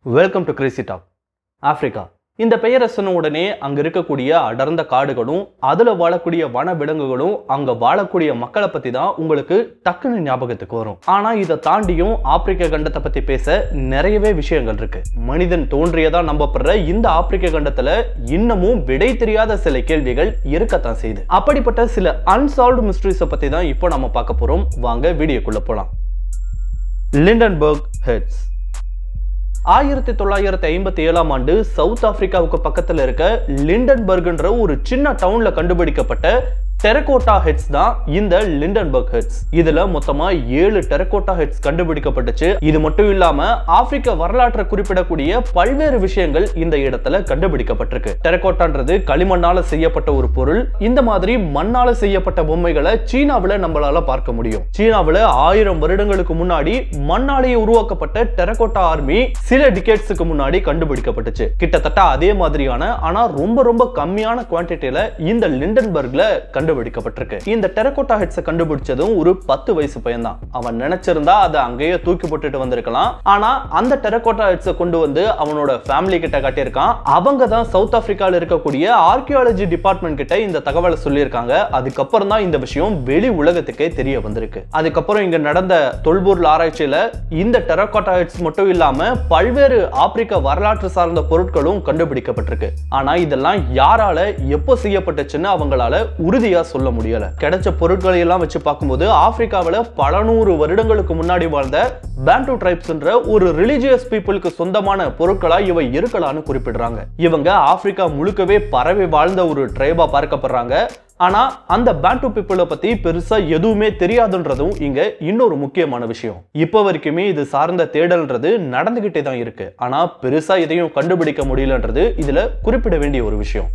welcome to crazy top Africa இந்த பெயரை சொன்ன உடனே அங்க இருக்கக்கூடிய அடர்ந்த காடுகளும் அதுல வாழக்கூடிய வன விலங்குகளும் அங்க வாழக்கூடிய மக்களை பத்தி தான் உங்களுக்கு டக்குன்னு ஞாபகத்துக்கு வரும் ஆனா இதை தாண்டியும் ஆப்பிரிக்க கண்டத்தை பத்தி பேச நிறையவே விஷயங்கள் இருக்கு மனிதன் தோன்றியதா நம்பப்படுற இந்த ஆப்பிரிக்க கண்டத்துல இன்னமும் விடை தெரியாத சில கேள்விகள் இருக்கத்தான் செய்யுது அப்படிப்பட்ட சில அன்சால்வ்டு மிஸ்ட்ரிஸை பத்தி தான் இப்போ நம்ம பார்க்க போறோம் வாங்க வீடியோக்குள்ள போலாம் லிண்டன்பர்க் ஹெட்ஸ் ஆயிரத்தி தொள்ளாயிரத்தி ஐம்பத்தி ஏழாம் ஆண்டு சவுத் ஆப்பிரிக்காவுக்கு பக்கத்துல இருக்க லிண்டன்பர்க்ன்ற ஒரு சின்ன டவுன்ல கண்டுபிடிக்கப்பட்ட டெரகோட்டா ஹெட்ஸ் தான் இந்த லிண்டன்பர்க் ஹெட்ஸ் இதுல மொத்தமா ஏழு டெரகோட்டா ஹெட்ஸ் கண்டுபிடிக்கப்பட்டுச்சு இது மட்டும் இல்லாம ஆப்பிரிக்க வரலாற்றை குறிப்பிடக்கூடிய பல்வேறு விஷயங்கள் இந்த இடத்துல கண்டுபிடிக்கப்பட்டிருக்கு டெரகோட்டான்றது களிமண்ணால செய்யப்பட்ட ஒரு பொருள் இந்த மாதிரி மண்ணால செய்யப்பட்ட பொம்மைகளை சீனாவுல நம்மளால பார்க்க முடியும் சீனாவுல ஆயிரம் வருடங்களுக்கு முன்னாடி மண்ணாலேயே உருவாக்கப்பட்ட டெரகோட்டா ஆர்மி சில டிகேட்ஸுக்கு முன்னாடி கண்டுபிடிக்கப்பட்டுச்சு கிட்டத்தட்ட அதே மாதிரியான ஆனா ரொம்ப ரொம்ப கம்மியான குவான்டிட்டியில இந்த லிண்டன்பர்க்ல கண்டுபிடிக்கப்பட்டிருக்கு இந்த டெரகோட்டா ஹெட்ஸை கண்டுபிடிச்சதும் ஒரு பத்து வயசு பையன் தான் அவன் நினைச்சிருந்தா அதை அங்கேயே தூக்கி போட்டுட்டு வந்திருக்கலாம் ஆனா அந்த டெரகோட்டா ஹெட்ஸை கொண்டு வந்து அவனோட ஃபேமிலி கிட்ட காட்டியிருக்கான் அவங்க தான் சவுத் ஆப்பிரிக்கால இருக்கக்கூடிய ஆர்கியாலஜி டிபார்ட்மெண்ட் கிட்ட இந்த தகவலை சொல்லியிருக்காங்க அதுக்கப்புறம் தான் இந்த விஷயம் வெளி உலகத்துக்கே தெரிய வந்திருக்கு அதுக்கப்புறம் இங்க நடந்த தொல்பொருள் ஆராய்ச்சியில இந்த டெரகோட்டா ஹெட்ஸ் மட்டும் இல்லாம பல்வேறு ஆப்பிரிக்க வரலாற்று சார்ந்த பொருட்களும் கண்டுபிடிக்கப்பட்டிருக்கு ஆனா இதெல்லாம் யாரால எப்போ செய்யப்பட்டுச்சுன்னு அவங்களால உறுதியா சொல்ல முடியல கிடைச்ச பொருட்களை எல்லாம் வச்சு பார்க்கும்போது ஆப்பிரிக்காவில் பல நூறு வருடங்களுக்கு முன்னாடி வாழ்ந்த பேண்டு ட்ரைப்ஸ்ன்ற ஒரு ரிலிஜியஸ் பீப்புளுக்கு சொந்தமான பொருட்களா இவை இருக்கலாம்னு குறிப்பிடுறாங்க இவங்க ஆப்பிரிக்கா முழுக்கவே பரவி வாழ்ந்த ஒரு ட்ரைபா பார்க்கப்படுறாங்க ஆனா அந்த பேண்டு பீப்புளை பத்தி பெருசா எதுவுமே தெரியாதுன்றதும் இங்க இன்னொரு முக்கியமான விஷயம் இப்போ வரைக்குமே இது சார்ந்த தேடல்ன்றது நடந்துகிட்டே தான் இருக்கு ஆனா பெருசா இதையும் கண்டுபிடிக்க முடியலன்றது இதுல குறிப்பிட வேண்டிய ஒரு விஷயம்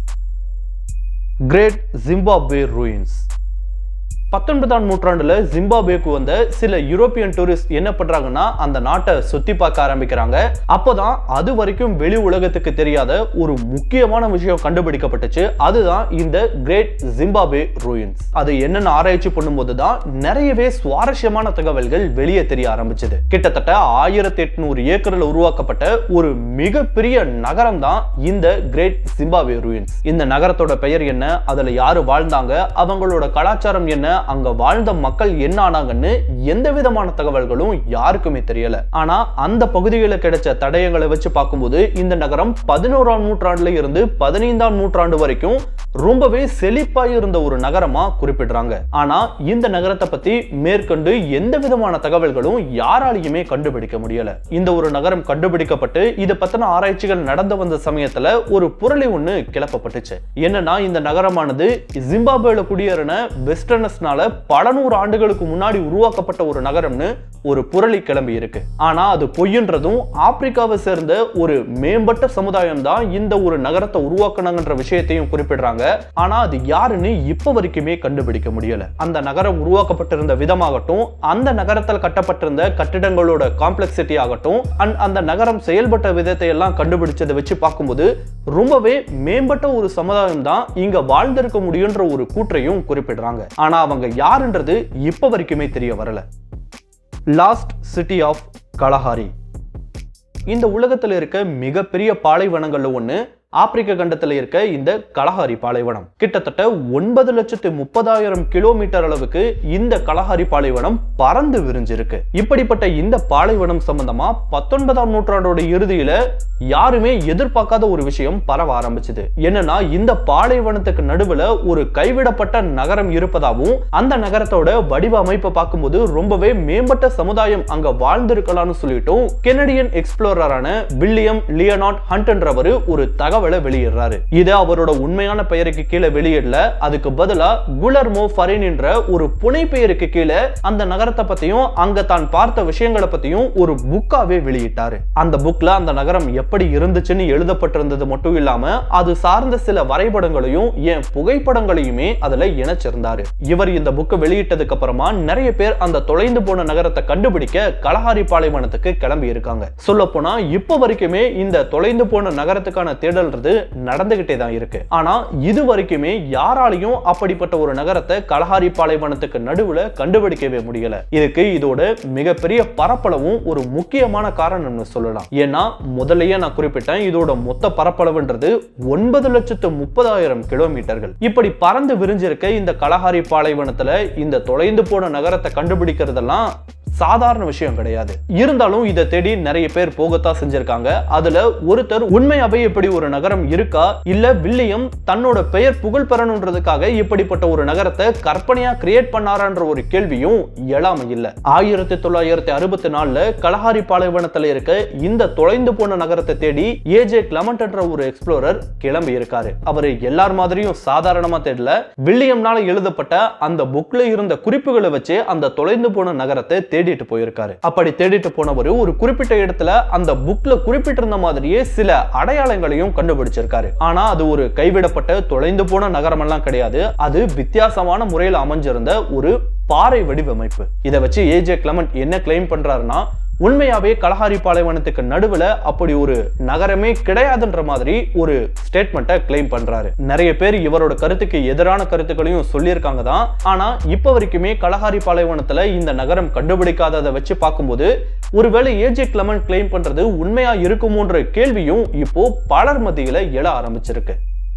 கிரேட் ஜிம்பாப்வே ரூயின்ஸ் பத்தொன்பதாம் நூற்றாண்டுல ஜிம்பாபேக்கு வந்த சில யூரோப்பியன் டூரிஸ்ட் என்ன பண்றாங்கன்னா அந்த நாட்டை சுத்தி பார்க்க ஆரம்பிக்கிறாங்க அப்போதான் அது வரைக்கும் வெளி உலகத்துக்கு தெரியாத ஒரு முக்கியமான விஷயம் கண்டுபிடிக்கப்பட்டுச்சு அதுதான் இந்த கிரேட் ஜிம்பாபே ரூயின்ஸ் அது என்னென்ன ஆராய்ச்சி பண்ணும்போது தான் நிறையவே சுவாரஸ்யமான தகவல்கள் வெளியே தெரிய ஆரம்பிச்சது கிட்டத்தட்ட ஆயிரத்தி எட்நூறு ஏக்கரில் உருவாக்கப்பட்ட ஒரு மிகப்பெரிய நகரம் தான் இந்த கிரேட் ஜிம்பாபே ரூயின்ஸ் இந்த நகரத்தோட பெயர் என்ன அதுல யாரு வாழ்ந்தாங்க அவங்களோட கலாச்சாரம் என்ன அங்க வாழ்ந்த மக்கள் என்ன ஆனாங்கன்னு எந்த விதமான தகவல்களும் யாருக்குமே தெரியல ஆனா அந்த பகுதிகளில் கிடைச்ச தடயங்களை வச்சு பார்க்கும்போது இந்த நகரம் பதினோராம் நூற்றாண்டுல இருந்து பதினைந்தாம் நூற்றாண்டு வரைக்கும் ரொம்பவே செழிப்பாய் இருந்த ஒரு நகரமா குறிப்பிடுறாங்க ஆனா இந்த நகரத்தை பத்தி மேற்கொண்டு எந்த விதமான தகவல்களும் யாராலையுமே கண்டுபிடிக்க முடியல இந்த ஒரு நகரம் கண்டுபிடிக்கப்பட்டு இதை பத்தின ஆராய்ச்சிகள் நடந்து வந்த சமயத்துல ஒரு புரளி ஒண்ணு கிளப்பப்பட்டுச்சு என்னன்னா இந்த நகரமானது ஜிம்பாபேல குடியேறின வெஸ்டர்னஸ்னால பல நூறு ஆண்டுகளுக்கு முன்னாடி உருவாக்கப்பட்ட ஒரு நகரம்னு ஒரு புரளி கிளம்பி இருக்கு ஆனா அது பொய்யன்றதும் ஆப்பிரிக்காவை சேர்ந்த ஒரு மேம்பட்ட சமுதாயம் தான் இந்த ஒரு நகரத்தை உருவாக்குனாங்கன்ற விஷயத்தையும் குறிப்பிடுறாங்க ஆனா அது யாருன்னு இப்ப வரைக்குமே கண்டுபிடிக்க முடியல அந்த நகரம் உருவாக்கப்பட்டிருந்த விதமாகட்டும் அந்த நகரத்தில் கட்டப்பட்டிருந்த கட்டிடங்களோட காம்ப்ளெக்சிட்டி ஆகட்டும் அண்ட் அந்த நகரம் செயல்பட்ட விதத்தை எல்லாம் கண்டுபிடிச்சதை வச்சு பார்க்கும்போது ரொம்பவே மேம்பட்ட ஒரு சமுதாயம் தான் இங்க வாழ்ந்திருக்க முடியுன்ற ஒரு கூற்றையும் குறிப்பிடுறாங்க ஆனா அவங்க யாருன்றது இப்ப வரைக்குமே தெரிய வரல லாஸ்ட் சிட்டி ஆஃப் கலஹாரி இந்த உலகத்தில் இருக்க மிகப்பெரிய பாலைவனங்கள்ல ஒன்று ஆப்பிரிக்க கண்டத்தில் இருக்க இந்த கலஹாரி பாலைவனம் கிட்டத்தட்ட ஒன்பது லட்சத்து முப்பதாயிரம் கிலோமீட்டர் அளவுக்கு இந்த கலஹாரி பாலைவனம் பறந்து விரிஞ்சிருக்கு இப்படிப்பட்ட இந்த பாலைவனம் சம்பந்தமா பத்தொன்பதாம் நூற்றாண்டோட இறுதியில யாருமே எதிர்பார்க்காத ஒரு விஷயம் பரவ ஆரம்பிச்சது என்னன்னா இந்த பாலைவனத்துக்கு நடுவுல ஒரு கைவிடப்பட்ட நகரம் இருப்பதாகவும் அந்த நகரத்தோட வடிவமைப்பை பார்க்கும்போது ரொம்பவே மேம்பட்ட சமுதாயம் அங்க வாழ்ந்திருக்கலாம்னு சொல்லிட்டும் கெனடியன் எக்ஸ்ப்ளோரரான வில்லியம் லியனாட் ஹண்ட்ன்றவர் ஒரு தகவல் தகவலை வெளியிடுறாரு இது அவரோட உண்மையான பெயருக்கு கீழே வெளியிடல அதுக்கு பதிலா குலர்மோ ஃபரின் என்ற ஒரு புனை பெயருக்கு கீழே அந்த நகரத்தை பத்தியும் அங்க தான் பார்த்த விஷயங்களை பத்தியும் ஒரு புக்காவே வெளியிட்டாரு அந்த புக்ல அந்த நகரம் எப்படி இருந்துச்சுன்னு எழுதப்பட்டிருந்தது மட்டும் இல்லாம அது சார்ந்த சில வரைபடங்களையும் ஏன் புகைப்படங்களையுமே அதுல இணைச்சிருந்தாரு இவர் இந்த புக்கை வெளியிட்டதுக்கு அப்புறமா நிறைய பேர் அந்த தொலைந்து போன நகரத்தை கண்டுபிடிக்க கலஹாரி பாலைவனத்துக்கு கிளம்பி இருக்காங்க சொல்ல போனா இப்ப வரைக்குமே இந்த தொலைந்து போன நகரத்துக்கான தேடல் தேடுதல்ன்றது நடந்துகிட்டே தான் இருக்கு ஆனா இது வரைக்குமே யாராலையும் அப்படிப்பட்ட ஒரு நகரத்தை கலஹாரி பாலைவனத்துக்கு நடுவுல கண்டுபிடிக்கவே முடியல இதுக்கு இதோட மிகப்பெரிய பரப்பளவும் ஒரு முக்கியமான காரணம்னு சொல்லலாம் ஏன்னா முதல்லயே நான் குறிப்பிட்டேன் இதோட மொத்த பரப்பளவுன்றது ஒன்பது லட்சத்து முப்பதாயிரம் கிலோமீட்டர்கள் இப்படி பறந்து விரிஞ்சிருக்க இந்த கலஹாரி பாலைவனத்துல இந்த தொலைந்து போன நகரத்தை கண்டுபிடிக்கிறதெல்லாம் சாதாரண விஷயம் கிடையாது இருந்தாலும் இதை தேடி நிறைய பேர் போகத்தான் செஞ்சிருக்காங்க அதுல ஒருத்தர் உண்மையாவே இப்படி ஒரு நகரம் இருக்கா இல்ல வில்லியம் தன்னோட பெயர் புகழ் பெறணுன்றதுக்காக இப்படிப்பட்ட ஒரு நகரத்தை கற்பனையா கிரியேட் பண்ணாரான்ற ஒரு கேள்வியும் எழாம இல்ல ஆயிரத்தி தொள்ளாயிரத்தி அறுபத்தி நாலுல கலஹாரி பாலைவனத்துல இருக்க இந்த தொலைந்து போன நகரத்தை தேடி ஏஜே கிளமண்ட் என்ற ஒரு எக்ஸ்ப்ளோரர் கிளம்பி இருக்காரு அவரு எல்லார் மாதிரியும் சாதாரணமா தேடல வில்லியம்னால எழுதப்பட்ட அந்த புக்ல இருந்த குறிப்புகளை வச்சு அந்த தொலைந்து போன நகரத்தை தேடிட்டு போயிருக்காரு அப்படி தேடிட்டு போனவர் ஒரு குறிப்பிட்ட இடத்துல அந்த புக்ல குறிப்பிட்டிருந்த மாதிரியே சில அடையாளங்களையும் கண்டுபிடிச்சிருக்காரு ஆனா அது ஒரு கைவிடப்பட்ட தொலைந்து போன நகரம் எல்லாம் கிடையாது அது வித்தியாசமான முறையில் அமைஞ்சிருந்த ஒரு பாறை வடிவமைப்பு இதை வச்சு ஏஜே கிளமண்ட் என்ன கிளைம் பண்றாருன்னா உண்மையாவே கலஹாரி பாலைவனத்துக்கு நடுவுல அப்படி ஒரு நகரமே கிடையாதுன்ற மாதிரி ஒரு ஸ்டேட்மெண்ட்டை கிளைம் பண்றாரு நிறைய பேர் இவரோட கருத்துக்கு எதிரான கருத்துக்களையும் சொல்லியிருக்காங்க தான் ஆனா இப்ப வரைக்குமே கலஹாரி பாலைவனத்துல இந்த நகரம் கண்டுபிடிக்காததை வச்சு பார்க்கும்போது ஒருவேளை ஏஜே கிளமன் கிளைம் பண்றது உண்மையா இருக்குமோன்ற கேள்வியும் இப்போ பலர் மத்தியில எழ ஆரம்பிச்சிருக்கு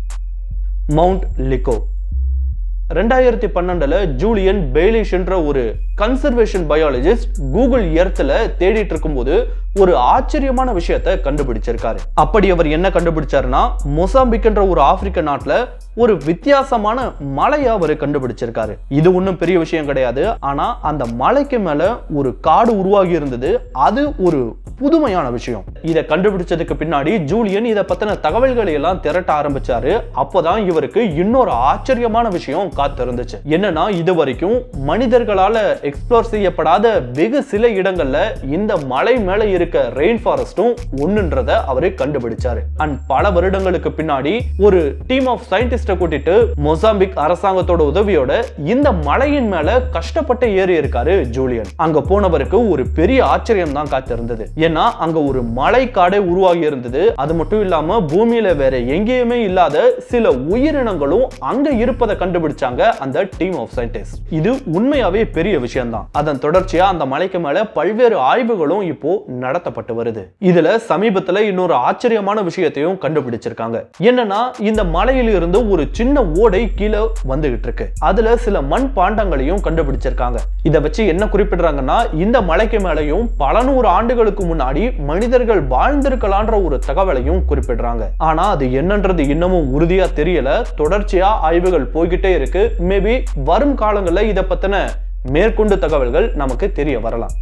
மவுண்ட் லிக்கோ ரெண்டாயிரத்தி பன்னெண்டுல ஜூலியன் பெய்லிஷ் என்ற ஒரு கன்சர்வேஷன் பயாலஜிஸ்ட் கூகுள் எர்த்ல தேடிட்டு இருக்கும்போது ஒரு ஆச்சரியமான விஷயத்தை கண்டுபிடிச்சிருக்காரு அப்படி அவர் என்ன கண்டுபிடிச்சாருன்னா மொசாம்பிக் என்ற ஒரு ஆப்பிரிக்க நாட்டுல ஒரு வித்தியாசமான மலையை அவர் கண்டுபிடிச்சிருக்காரு இது ஒன்றும் பெரிய விஷயம் கிடையாது ஆனா அந்த மலைக்கு மேல ஒரு காடு உருவாகி இருந்தது அது ஒரு புதுமையான விஷயம் இதை கண்டுபிடிச்சதுக்கு பின்னாடி ஜூலியன் இதை பத்தின தகவல்களை எல்லாம் திரட்ட ஆரம்பிச்சாரு அப்போதான் இவருக்கு இன்னொரு ஆச்சரியமான விஷயம் காத்திருந்துச்சு என்னன்னா இது வரைக்கும் மனிதர்களால எக்ஸ்ப்ளோர் செய்யப்படாத வெகு சில இடங்கள்ல இந்த மலை மேல இருக்க ரெயின் ஃபாரஸ்டும் ஒண்ணுன்றத அவரு கண்டுபிடிச்சாரு அண்ட் பல வருடங்களுக்கு பின்னாடி ஒரு டீம் ஆஃப் சயின்டிஸ்ட கூட்டிட்டு மொசாம்பிக் அரசாங்கத்தோட உதவியோட இந்த மலையின் மேல கஷ்டப்பட்டு ஏறி இருக்காரு ஜூலியன் அங்க போனவருக்கு ஒரு பெரிய ஆச்சரியம் தான் காத்திருந்தது ஏன்னா அங்க ஒரு மலை காடே உருவாகி இருந்தது அது மட்டும் இல்லாம பூமியில வேற எங்கேயுமே இல்லாத சில உயிரினங்களும் அங்க இருப்பதை கண்டுபிடிச்சாங்க அந்த டீம் ஆஃப் சயின்டிஸ்ட் இது உண்மையாவே பெரிய விஷயம் தான் அதன் தொடர்ச்சியா அந்த மலைக்கு மேல பல்வேறு ஆய்வுகளும் இப்போ நடத்தப்பட்டு வருது இதுல சமீபத்துல இன்னொரு ஆச்சரியமான விஷயத்தையும் கண்டுபிடிச்சிருக்காங்க என்னன்னா இந்த மலையில இருந்து ஒரு சின்ன ஓடை கீழே வந்துகிட்டு இருக்கு அதுல சில மண் பாண்டங்களையும் கண்டுபிடிச்சிருக்காங்க இதை வச்சு என்ன குறிப்பிடுறாங்கன்னா இந்த மலைக்கு மேலையும் பல நூறு ஆண்டுகளுக்கு முன்னாடி மனிதர்கள் வாழ்ந்திருக்கலான்ற ஒரு தகவலையும் குறிப்பிடுறாங்க ஆனா அது என்னன்றது இன்னமும் உறுதியா தெரியல தொடர்ச்சியா ஆய்வுகள் போய்கிட்டே இருக்கு மேபி வரும் காலங்களில் இதை பத்தின மேற்கொண்டு தகவல்கள் நமக்கு தெரிய வரலாம்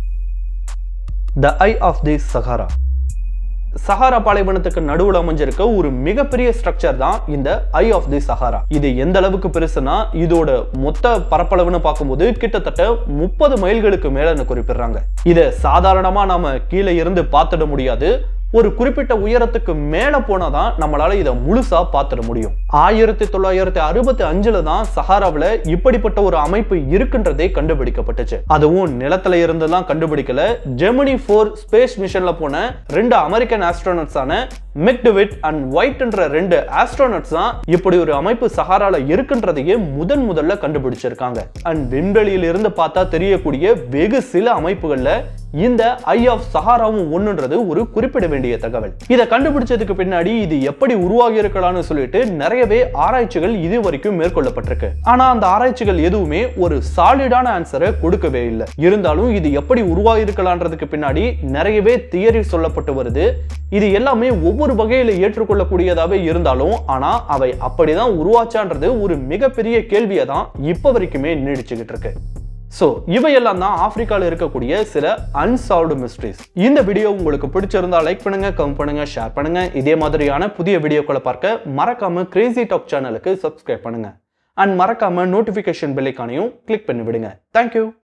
the eye of the Sahara Sahara பாலைவனத்துக்கு நடுவில் அமைஞ்சிருக்க ஒரு மிகப்பெரிய ஸ்ட்ரக்சர் தான் இந்த ஐ ஆஃப் தி சஹாரா இது எந்த அளவுக்கு பெருசுனா இதோட மொத்த பரப்பளவுன்னு பார்க்கும்போது கிட்டத்தட்ட முப்பது மைல்களுக்கு மேலன்னு குறிப்பிடுறாங்க இதை சாதாரணமா நாம கீழே இருந்து பார்த்துட முடியாது ஒரு குறிப்பிட்ட உயரத்துக்கு மேல போனாதான் நம்மளால இதை முழுசா பார்த்துட முடியும் ஆயிரத்தி தொள்ளாயிரத்தி அறுபத்தி அஞ்சுல தான் சஹாராவில் இப்படிப்பட்ட ஒரு அமைப்பு இருக்குன்றதே கண்டுபிடிக்கப்பட்டுச்சு அதுவும் நிலத்துல இருந்தெல்லாம் கண்டுபிடிக்கல ஜெர்மனி போர் ஸ்பேஸ் மிஷன்ல போன ரெண்டு அமெரிக்கன் ஆஸ்ட்ரோனட்ஸான மெக்டுவிட் அண்ட் ஒயிட் என்ற ரெண்டு ஆஸ்ட்ரோனட்ஸ் தான் இப்படி ஒரு அமைப்பு சஹாரால இருக்குன்றதையே முதன் முதல்ல கண்டுபிடிச்சிருக்காங்க அண்ட் விண்வெளியில இருந்து பார்த்தா தெரியக்கூடிய வெகு சில அமைப்புகள்ல இந்த ஐ ஆஃப் சஹாராவும் ஒண்ணுன்றது ஒரு குறிப்பிட வேண்டிய தகவல் இதை கண்டுபிடிச்சதுக்கு பின்னாடி இது எப்படி உருவாகி இருக்கலாம்னு சொல்லிட்டு நிறையவே ஆராய்ச்சிகள் இது வரைக்கும் மேற்கொள்ளப்பட்டிருக்கு ஆனா அந்த ஆராய்ச்சிகள் எதுவுமே ஒரு சாலிடான ஆன்சரை கொடுக்கவே இல்லை இருந்தாலும் இது எப்படி உருவாகி இருக்கலான்றதுக்கு பின்னாடி நிறையவே தியரி சொல்லப்பட்டு வருது இது எல்லாமே ஒவ்வொரு வகையில ஏற்றுக்கொள்ளக்கூடியதாவே இருந்தாலும் ஆனா அவை அப்படிதான் உருவாச்சான்றது ஒரு மிகப்பெரிய கேள்வியை தான் இப்ப வரைக்குமே நீடிச்சுக்கிட்டு இருக்கு ஸோ இவையெல்லாம் தான் ஆப்பிரிக்காவில் இருக்கக்கூடிய சில அன்சால்வ்டு மிஸ்ட்ரிஸ் இந்த வீடியோ உங்களுக்கு பிடிச்சிருந்தா லைக் பண்ணுங்க கமெண்ட் பண்ணுங்க ஷேர் பண்ணுங்க இதே மாதிரியான புதிய வீடியோக்களை பார்க்க மறக்காம கிரேசி டாக் சேனலுக்கு சப்ஸ்கிரைப் பண்ணுங்க அண்ட் மறக்காம நோட்டிஃபிகேஷன் பெல்லைக்கானையும் கிளிக் பண்ணி விடுங்க தேங்க்யூ